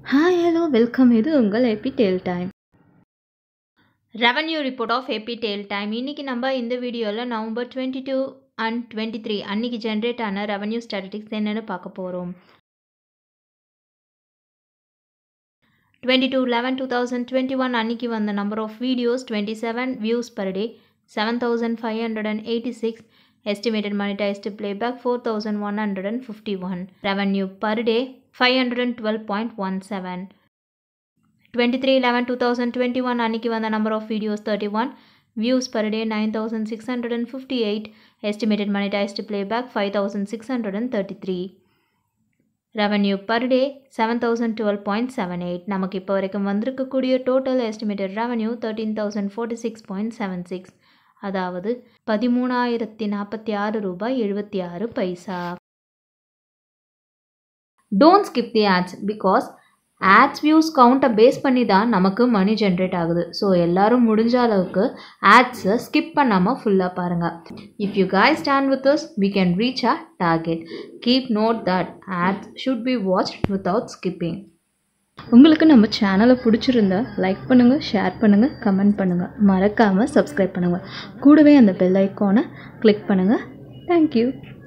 hi hello welcome இது உங்கள் AB tale time revenue report of AB tale time இன்றைக்கி நம்ம இந்த வீடியோவில் November twenty two and twenty three அன்றைக்கி ஜென்ரேட் ஆன ரெவன்யூ ஸ்டாட்டிஸ்டிக்ஸ் என்னென்னு பார்க்க போகிறோம் twenty two eleven two thousand twenty one அன்றைக்கி வந்த number of videos twenty seven views per day seven thousand five hundred and eighty six estimated monetized playback 4151 revenue per day 512.17 23 11 2021 அன்னைக்கு வந்த number of videos 31 views per day 9658 estimated monetized playback 5633 revenue per day seven thousand twelve point seven eight நமக்கு இப்போ வரைக்கும் வந்திருக்கக்கூடிய total estimated revenue thirteen thousand forty six point seven six அதாவது பதிமூணாயிரத்தி நாற்பத்தி ஆறு ரூபாய் எழுபத்தி ஆறு பைசா don't skip the ads because ads views கவுண்ட்டை பேஸ் பண்ணி தான் நமக்கு மணி ஜென்ரேட் ஆகுது ஸோ எல்லோரும் முடிஞ்ச அளவுக்கு ஆட்ஸை ஸ்கிப் பண்ணாமல் ஃபுல்லாக பாருங்கள் if you guy stand with us we can reach a target keep note that ads should be watch without skipping உங்களுக்கு நம்ம சேனலை பிடிச்சிருந்தா லைக் பண்ணுங்கள் ஷேர் பண்ணுங்கள் கமெண்ட் பண்ணுங்கள் மறக்காமல் சப்ஸ்கிரைப் பண்ணுங்கள் கூடவே அந்த பெல் ஐக்கானை கிளிக் பண்ணுங்கள் தேங்க்யூ